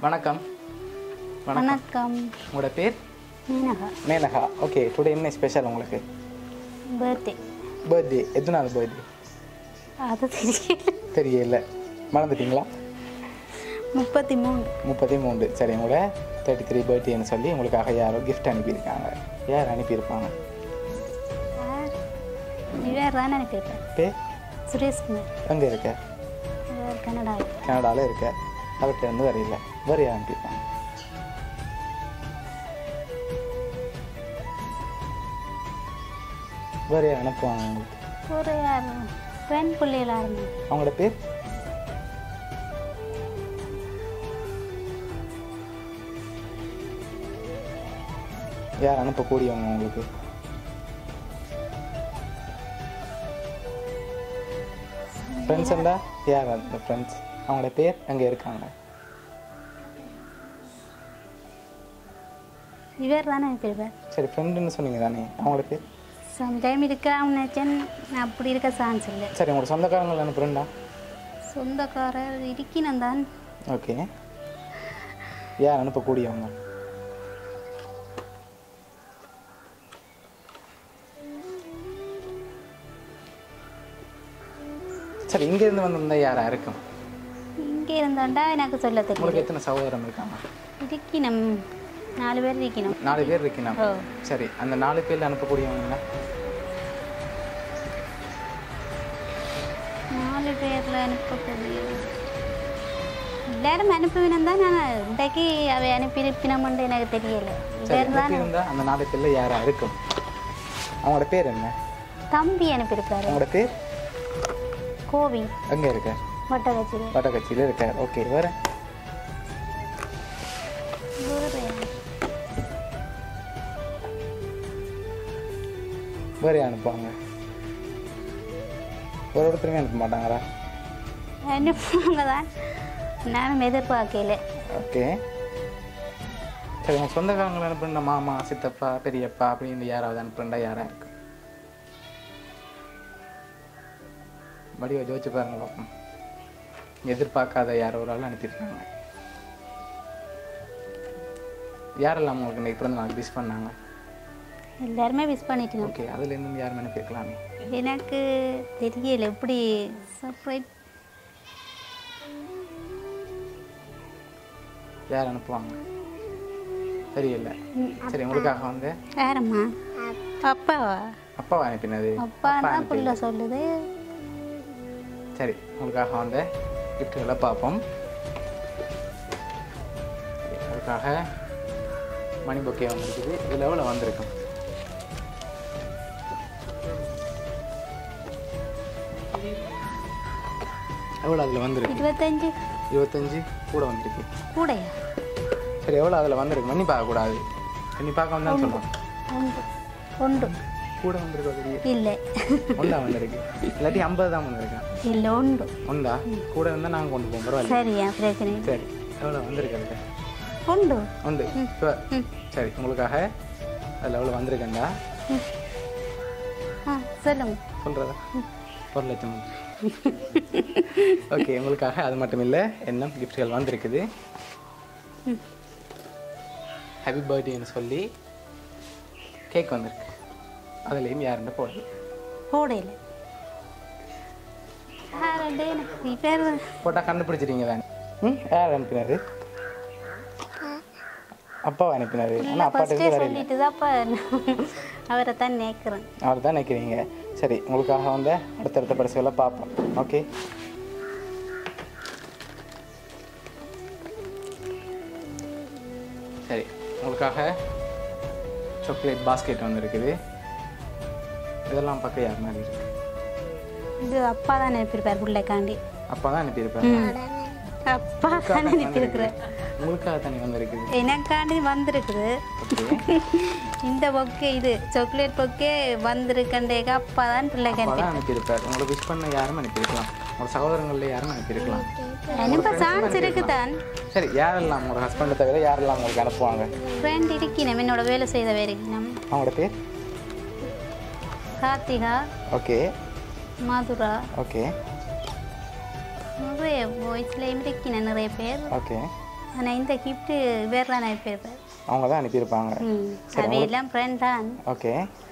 வணக்கம் வணக்கம் வணக்கம் உங்களோட பேர் மீனகா மேனகா ஓகே டுடே என்ன ஸ்பெஷல் உங்களுக்கு பர்த்டே பர்த்டே எத்தனாவது பர்த்டே அது தெரியல தெரியல மறந்துட்டீங்களா முப்பத்தி மூணு முப்பத்தி மூன்று சரி உங்களோட தேர்ட்டி த்ரீ பர்த்டேன்னு சொல்லி உங்களுக்காக யாரோ gift அனுப்பியிருக்காங்க யார் அனுப்பியிருப்பாங்க இவர் தானே அனுப்பியிருப்பேன் பேர் சுரேஷ்குமார் எங்கே இருக்க இவர் கனடா கனடாவில் இருக்க அவர்கிட்ட இருந்து வரையில வேறு யார் அனுப்பியிருப்பாங்க வேறு யார் அனுப்புவாங்க உங்களுக்கு ஒரு யார் பெண் பிள்ளைகளாக இருந்தாங்க அவங்களோட பேர் யார் அனுப்பக்கூடியவங்க உங்களுக்கு ஃப்ரெண்ட்ஸ் இருந்தா யார் அந்த ஃப்ரெண்ட்ஸ் அவங்களோட பேர் அங்கே இருக்காங்க இவர் தானே அனுப்பியிருப்பார் சரி ஃப்ரெண்டுன்னு சொன்னீங்க தானே அவங்களோட பேர் சம்டைம் இருக்கான்னு நினச்சேன் அப்படி இருக்க சான்ஸ் இல்லை சரி உங்களோட சொந்தக்காரங்களை அனுப்புறேன்டா சொந்தக்காரர் இருக்கணும் தான் ஓகே யார் அனுப்பக்கூடியவங்க சரி இங்கேருந்து வந்திருந்தா யாரா இருக்கும் இங்கே இருந்தாண்டா எனக்கு சொல்ல தெரியும் உங்களுக்கு எத்தனை சகோதரம் இருக்காங்க இருக்கணும் நாலு பேர் இருக்கணும் நாலு பேர் இருக்கணும் ஓ சரி அந்த நாலு பேர்ல அனுப்பக்கூடியவங்க நாலு பேரில் அனுப்பக்கூடிய எல்லாரும் அனுப்புவினம் தான் நான் இன்றைக்கு அவை அனுப்பியிருப்பினோம்னு எனக்கு தெரியல சரி இவர் தான் இருந்தா அந்த நாலு பேர்ல யாரா இருக்கும் அவங்களோட பேர் என்ன தம்பி அனுப்பியிருக்காரு அவங்களோட பேர் கோவி எங்க இருக்க வட்டகச்சியில் வட்டக்கட்சியில் இருக்க ஓகே வேற வேற யார் அனுப்புவாங்க ஒரு ஒருத்தருமே அனுப்ப மாட்டாங்களா அனுப்புவாங்க தான் நானும் எதிர்பார்க்கல ஓகே சரி உங்க சொந்தக்காரங்களை அனுப்புனா மாமா சித்தப்பா பெரியப்பா அப்படின்னு யாராவது அனுப்புறா யாரா இருக்கு வடிவ ஜோதிச்சு பாருங்க பார்ப்போம் எதிர்பார்க்காத யாரோ ஒரு ஆள் அனுப்பியிருக்காங்க யாரெல்லாம் உங்களுக்கு இன்னைக்கு பிறந்த நாள் விஷ் பண்ணாங்க எல்லாருமே மிஸ் பண்ணிட்டோம் ஓகே அதுல இருந்து யாரும் அனுப்பியிருக்கலாமே எனக்கு தெரியல எப்படி சர்ப்ரைஸ் யார் அனுப்புவாங்க தெரியல சரி உங்களுக்காக வந்து யாரம்மா அப்பாவா அப்பாவை அனுப்பினது அப்பா தான் புள்ள சொல்லுது சரி உங்களுக்காக வந்த கிஃப்ட்டுகளை பார்ப்போம் சரி, உங்களுக்காக மணி பொக்கே வந்திருக்குது இதில் எவ்வளோ வந்திருக்கும் எவ்வளோ அதில் வந்திருக்கு இருபத்தஞ்சு இருபத்தஞ்சு கூட வந்திருக்கு கூடையா சரி எவ்வளோ அதில் வந்திருக்கு மணி பார்க்கக்கூடாது மணி பார்க்க வந்தான்னு சொல்லுவோம் ஒன்று ஒன்று கூட வந்திருக்கு பெரிய இல்லை ஒன்றா வந்திருக்கு இல்லாட்டி ஐம்பது தான் வந்திருக்கேன் இல்லை ஒன்று ஒன்றா கூட இருந்தால் நாங்கள் கொண்டு போவோம் பரவாயில்ல சரியா பிரச்சனை இல்லை. சரி எவ்வளோ வந்திருக்கு அதுக்கு ஒன்று உண்டு இப்போ சரி உங்களுக்காக அதில் எவ்வளோ வந்திருக்கேன்டா ஆ சொல்லுங்க சொல்கிறதா ஒரு லட்சம் ஓகே உங்களுக்காக அது மட்டும் இல்லை என்ன கிஃப்ட்கள் வந்திருக்குது ஹாப்பி பர்த்டேன்னு சொல்லி கேக் வந்திருக்கு அதுலேயும் யாருன்னு போடல கூடையில் யாருண்டு எனக்கு பேர் போட்டால் கண்டுபிடிச்சிட்டீங்க தானே ம் யார் அனுப்பினாரு அப்பாவை அனுப்பினாரு ஆனால் அப்பாட்ட ஃபஸ்ட்டே இருந்து வரையில சொல்லிட்டு தான் அப்போ அவரை தான் நினைக்கிறேன் அவர் தான் நினைக்கிறீங்க சரி உங்களுக்காக வந்து அடுத்தடுத்த பரிசுகளை பார்ப்போம் ஓகே சரி உங்களுக்காக சாக்லேட் பாஸ்கெட் வந்திருக்குது இதெல்லாம் பார்க்க யார் மாதிரி இருக்கு இது அப்பா தான் அனுப்பியிருப்பார் பிள்ளைக்காண்டி அப்பா தான் அனுப்பியிருப்பாரு அப்பா தான் அனுப்பியிருக்கிறேன் உங்களுக்காக தானே வந்திருக்குது எனக்காண்டி வந்திருக்குது ஓகே இந்த பொக்கே இது சாக்லேட் பொக்கே வந்திருக்கண்டேக அப்பா தான் பிள்ளைக்கு அப்பா அனுப்பி தான் அனுப்பியிருப்பார் உங்களை விஷ் பண்ண யாரும் அனுப்பியிருக்கலாம் உங்களோட சகோதரங்களில் யாரும் அனுப்பியிருக்கலாம் அனுப்ப சான்ஸ் இருக்குதான் சரி யாரெல்லாம் உங்களோட ஹஸ்பண்டை தவிர யாரெல்லாம் உங்களுக்கு அனுப்புவாங்க ஃப்ரெண்ட் இருக்கணும் என்னோட வேலை செய்த வேலைக்கணும் அவங்களோட பேர் கார்த்திகா ஓகே மதுரா ஓகே நிறைய பாய்ஸ்லேயும் இருக்கணும் நிறைய பேர் ஓகே ஆனால் இந்த கிஃப்ட்டு வேறு தான் அனுப்பியிருப்பார் அவங்க தான் அனுப்பியிருப்பாங்க ம் சரி, அவையெல்லாம் ஃப்ரெண்ட் தான் ஓகே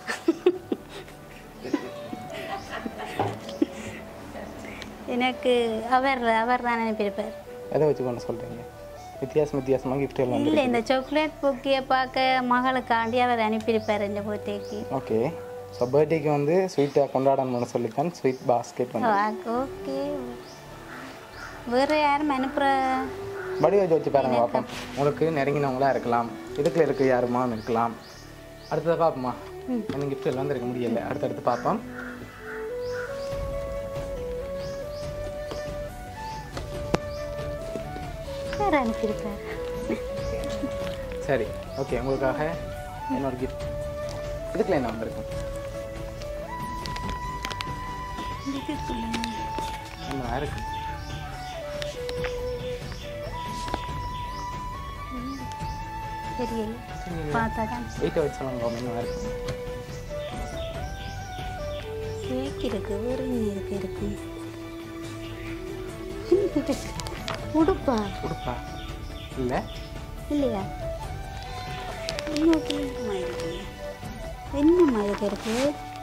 எனக்கு அவர் அவர் தான் அனுப்பியிருப்பார் எதை வச்சு கொண்டு சொல்கிறீங்க வித்தியாசம் வித்தியாசமாக gift எல்லாம் இல்லை வந்து இந்த சாக்லேட் புக்கியை பார்க்க மகளுக்காண்டி அவர் அனுப்பியிருப்பார் இந்த பர்த்டேக்கு ஓகே ஸோ பர்த்டேக்கு வந்து ஸ்வீட்டாக கொண்டாடணும்னு சொல்லித்தான் ஸ்வீட் பாஸ்கெட் வந்து ஓகே வேறு யாரும் அனுப்புகிற படி வச்சு வச்சு பாருங்க பார்ப்போம் உங்களுக்கு நெருங்கினவங்களா இருக்கலாம் இதுக்குள்ள இருக்க யாருமா இருக்கலாம் அடுத்ததை பார்ப்போமா எனக்கு gift எல்லாம் வந்து இருக்க முடியல அடுத்தடுத்து பார்ப்போம் யார் அனுப்பியிருப்பார் சரி ஓகே உங்களுக்காக என்னோட கிஃப்ட் இதுக்குள்ள என்ன வந்திருக்கும் இதுக்குள்ள என்ன இருக்கு தெரியல பார்த்தா தான் வெயிட்டை வச்சு சொல்லுங்க என்ன இருக்கு கேக் இருக்கு வேறு என்ன இருக்கு இருக்கு உடுப்பா உடுப்பா இல்லை இல்லையா இன்னொரு இருக்கு என்னம்மா இதுக்கு இருக்கு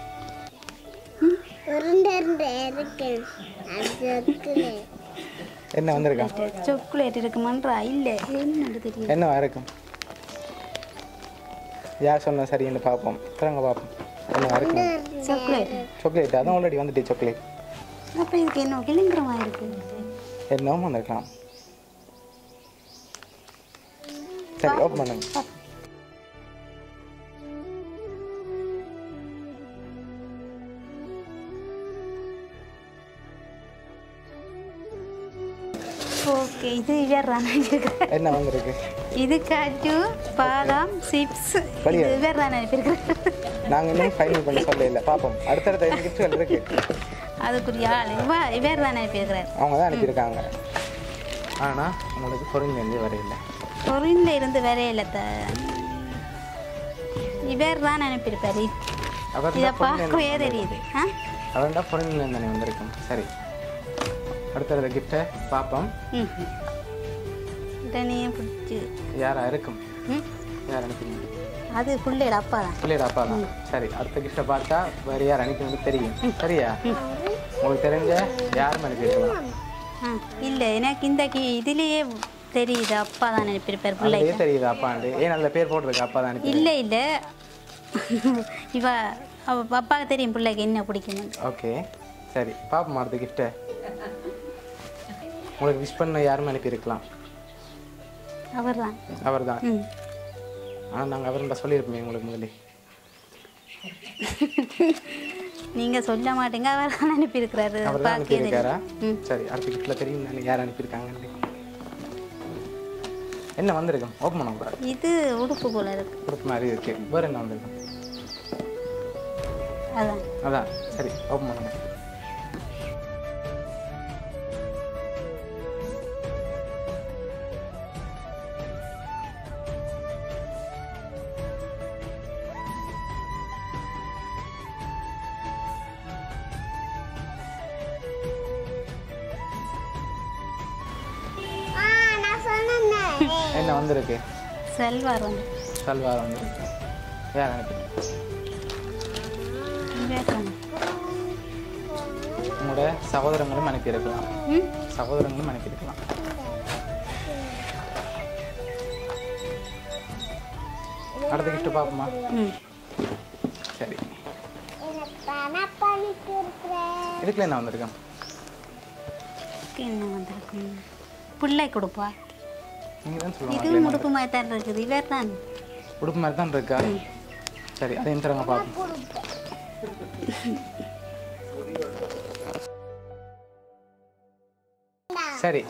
உருண்டை உருண்டை இருக்கு அது என்ன வந்திருக்கா சாக்லேட் இருக்குமான்றா இல்லை என்னன்னு தெரியல என்ன இருக்கும் யார் சொன்னா சரின்னு பார்ப்போம் திறங்க பார்ப்போம் என்ன இருக்கு சாக்லேட் சாக்லேட் அதான் ஆல்ரெடி வந்துட்டு சாக்லேட் அப்போ இதுக்கு என்ன கிளிங்கிரமா இருக்கு என்னவும் வந்திருக்கலாம் சரி ஓப்பன் பண்ணுங்க ஓகே இது வேறான இருக்கிறேன் என்ன வந்திருக்கு இது காஜு பாதாம் சிப்ஸ் வெளியே. இது வேறான இருக்கிறேன் நாங்கள் இன்னும் ஃபைனல் பண்ணி சொல்ல இல்லை பார்ப்போம் அடுத்தடுத்த ஐந்து கிஃப்ட்கள் இருக்கு அதுக்குரிய ஆள் வா வேறு தானே அனுப்பியிருக்கிறார் அவங்க தான் அனுப்பியிருக்காங்க ஆனால் உங்களுக்கு பொருள்லேருந்து வரையில்லை பொருளில் இருந்து வரையில த இவர் தான் அனுப்பியிருப்பார் அவர் இதை தான் பொருள் பார்க்கவே தெரியுது ஆ அவன் தான் பொருள்லேருந்து தானே வந்திருக்கும் சரி அடுத்தடுத்த கிஃப்ட்டை பார்ப்போம் ம் உடனே பிடிச்சி யாரா இருக்கும் ம் யார் அனுப்பிங்க அது பிள்ளையோட அப்பா தான் பிள்ளையோட அப்பா தான் சரி அடுத்த கிஃப்ட்டை பார்த்தா வேறு யார் அனுப்பினது தெரியும் சரியா உங்களுக்கு தெரிஞ்ச யாரும் அனுப்பியிருக்கலாம் ஆ இல்லை எனக்கு இந்த கி இதுலேயே தெரியுது அப்பா தான் அனுப்பியிருப்பார் பிள்ளை அதுலேயே தெரியுது அப்பாண்டு ஏன் நல்ல பேர் போட்டிருக்கு அப்பா தான் அனுப்பி இல்லை இல்லை இவ அவ அப்பாவுக்கு தெரியும் பிள்ளைக்கு என்ன பிடிக்கும்னு ஓகே சரி பார்ப்போம் அடுத்த கிஃப்ட்டை உங்களுக்கு விஷ் பண்ண யாரும் அனுப்பியிருக்கலாம் அவர் தான் அவர் தான் ம் ஆனால் நாங்கள் அவர்கிட்ட சொல்லியிருப்போமே உங்களுக்கு முதலே நீங்கள் சொல்ல மாட்டீங்க அவர் தான் அனுப்பியிருக்கிறாரு அவர் தான் பார்க்கவே அனுப்பியிருக்காரா ம் சரி அடுத்த கிஃப்ட்டில் தெரியும் தானே யார் அனுப்பியிருக்காங்கன்னு என்ன வந்திருக்கும் ஓப்பன் பண்ணக்கூடாது இது உடுப்பு போல இருக்கு கொடுத்த மாதிரி இருக்கு வேறு என்ன வந்திருக்கும் அதான் அதான் சரி ஓப்பன் பண்ணுங்க ஆ நான் சொன்னேன் என்ன வந்திருக்கு செல்வார் வந்து சல்வார் வந்திருக்கு யார் அனுப்பியிருக்கீங்க விவேகானந்த். உங்களோட சகோதரங்களும் அனுப்பியிருக்கலாம் ம் சகோதரங்களும் அனுப்பியிருக்கலாம் அடுத்த கிஃப்ட் பார்ப்போமா ம் சரி எனக்கு தானே பண்ணிட்டு இருக்கிறேன் இதுக்குள்ள என்ன வந்திருக்கேன் இதுக்கு என்ன வந்திருக்கும் பிள்ளை கொடுப்பா நீங்கள் தான் இதுவும் சொல்லுவாங்க உடுப்பு மாதிரி தான் இருக்குது இவர் தான் உடுப்பு மாதிரி தான் இருக்கா சரி அதையும் தரங்க பார்ப்போம் சரி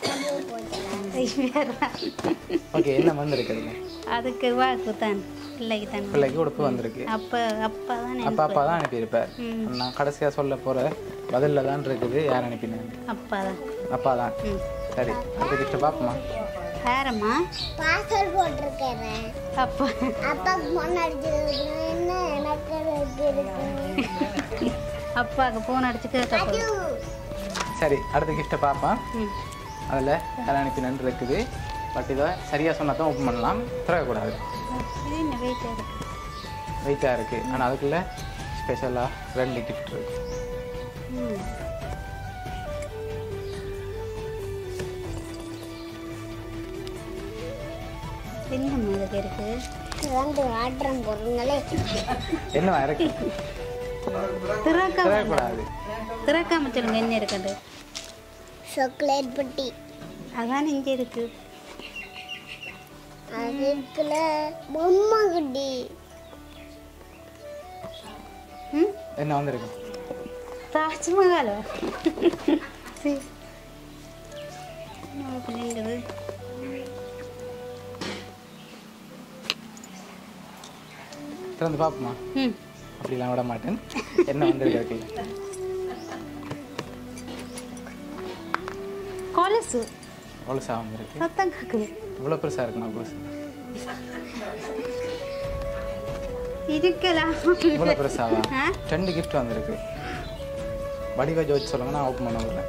இவர் தான் ஓகே என்ன வந்திருக்குதுங்க அதுக்கு வாக்கு தான் பிள்ளைக்கு தான் பிள்ளைக்கு உடுப்பு வந்திருக்கு அப்போ அப்பா தான் அப்பா அப்பா தான் அனுப்பியிருப்பார் ம். நான் கடைசியாக சொல்ல போகிற பதிலில் தான் இருக்குது யார் அனுப்பினாங்க அப்பா தான் அப்பா தான் ம் சரி அடுத்த கிஃப்ட் பார்ப்போமா யாரம்மா பாஸ்வேர்ட் போட்டிருக்கிறேன் அப்பா அப்பாவுக்கு முன்னாடி என்ன எனக்கு இருக்கு அப்பாவுக்கு ஃபோன் அடிச்சு கேட்க போகுது சரி அடுத்த கிஃப்ட்டை பார்ப்போம் ம் அதில் யார் அனுப்பினு இருக்குது பட் இதை சரியாக சொன்னால் தான் ஓப்பன் பண்ணலாம் திறக்கக்கூடாது இது என்ன வெயிட்டாக இருக்கு வெயிட்டாக இருக்குது ஆனால் அதுக்குள்ளே ஸ்பெஷலாக ரெண்டு கிஃப்ட் இருக்குது ம் என்னம்மா இதுக்கு இருக்கு வந்து ஆடுறோம் பொருங்களே என்ன இருக்கு திறக்க திறக்கக்கூடாது திறக்காம சொல்லுங்க என்ன இருக்குது சாக்லேட் பெட்டி அதான் இங்கே இருக்கு அதுக்குள்ள பொம்மை குட்டி ம் என்ன வந்திருக்கு தாஜ்மஹாலா சரி என்ன பண்ணிடுது திறந்து பார்ப்போமா ம் அப்படிலாம் விட மாட்டேன் என்ன வந்திருக்கு இருக்குல்ல கொலுசு கொலுசாக வந்திருக்கு சத்தம் கேட்குது இவ்வளோ பெருசாக இருக்குண்ணா கொலுசு இருக்கலாம் இவ்வளோ பெருசாவா ஆ? ரெண்டு கிஃப்ட் வந்திருக்கு வடிவ ஜோதி சொல்லுங்க நான் ஓப்பன் பண்ண விடுறேன்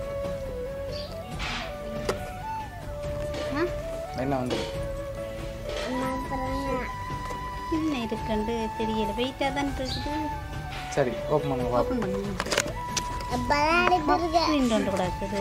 ஆ? என்ன வந்திருக்கு அப்புறம் என்ன இருக்குண்டு தெரியல வெயிட்டாக தான் இருக்குது சரி ஓப்பன் பண்ணுங்க பார்ப்போம் ஓப்பன் பண்ணுங்க விளையாடி பிறகு பிரிண்ட் ஒன்று கூட இருக்குது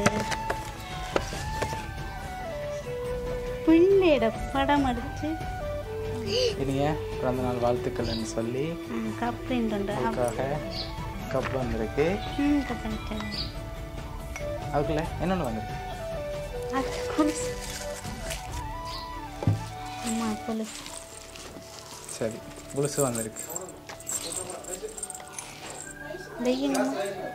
பிள்ளையோட படம் அடிச்சு இனிய பிறந்த நாள் வாழ்த்துக்கள்னு சொல்லி கப் பிரிண்ட் ஒன்று அதுக்காக கப் வந்திருக்கு ம் கப்பலிட்டேன் அதுக்குள்ள என்னென்னு வந்திருக்கு அது கொலுசு அம்மா கொலுசு சரி புதுசு வந்திருக்கு வெய்யணும்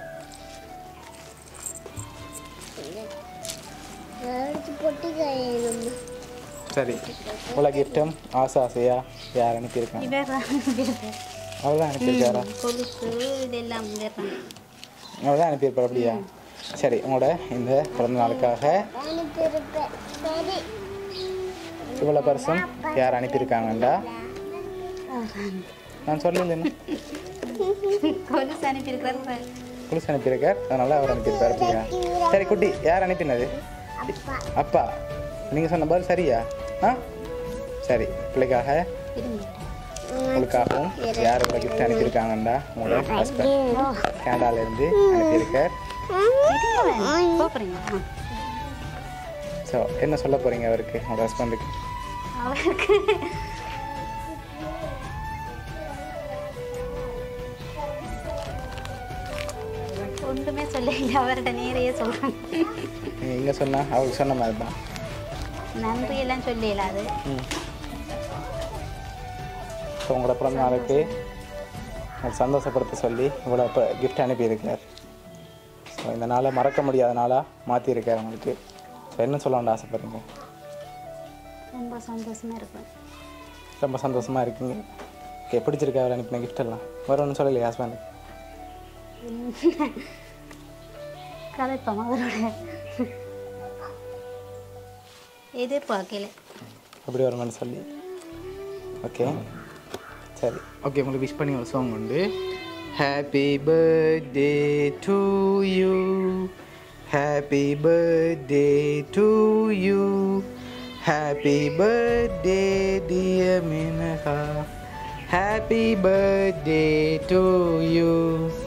அடிச்சு பொட்டி கழியணும் சரி இவ்வளோ கிஃப்ட்டும் ஆசை ஆசையா யார் அனுப்பியிருக்காங்க இவர் அவ்வளோதான் அனுப்பியிருக்காரா கொலுசு இதெல்லாம் வேறாங்க அவ்வளோதான் அனுப்பியிருப்பார் அப்படியா சரி உங்களோட இந்த பிறந்த நாளுக்காக அனுப்பியிருப்பேன் சரி இவ்வளோ பர்சன் யார் அனுப்பியிருக்காங்கண்டா நான் சொல்லலைன்னு கொலுசு அனுப்பியிருக்கிறாரு புதுசு அனுப்பியிருக்கார் அதனால அவர் அனுப்பியிருப்பார் அப்படியா சரி குட்டி யார் அனுப்பினது அப்பா அப்பா நீங்கள் சொன்ன பதில் சரியா ஆ சரி பிள்ளைக்காக இருங்க உங்களுக்காகவும் யார் இவ்வளோ கிஃப்ட் அனுப்பியிருக்காங்கண்டா உங்களோட ஹஸ்பண்ட் கனடாலேருந்து அனுப்பியிருக்கார் போகிறீங்க ஸோ என்ன சொல்ல போகிறீங்க அவருக்கு உங்களோட ஹஸ்பண்டுக்கு அவருக்கு ஒன்றுமே சொல்லல அவர்கிட்ட நேரையே சொல்கிறாங்க நீங்கள் இங்கே சொன்னால் அவருக்கு சொன்ன மாதிரி தான் நன்றி எல்லாம் சொல்லல அது ம் ஸோ உங்களோட பிறந்த நாளுக்கு உங்களை சந்தோஷப்படுத்த சொல்லி இவ்வளோ இப்போ கிஃப்ட் அனுப்பியிருக்கார் ஸோ இந்த நாளை மறக்க முடியாத நாளாக மாற்றிருக்கார் உங்களுக்கு ஸோ என்ன சொல்லணும்னு ஆசைப்படுறீங்க ரொம்ப சந்தோஷமா இருக்கும் ரொம்ப சந்தோஷமாக இருக்கீங்க ஓகே பிடிச்சிருக்கா அவர் அனுப்பின gift எல்லாம் வேறு ஒன்றும் சொல்லலையா ஹஸ்பண்ட் கதைப்போம் அவரோட எதிர்பார்க்கல அப்படி வருமானு சொல்லி ஓகே சரி ஓகே உங்களுக்கு விஷ் பண்ணி ஒரு சாங் உண்டு happy birthday to you happy birthday to you happy birthday dear Minaka happy birthday to you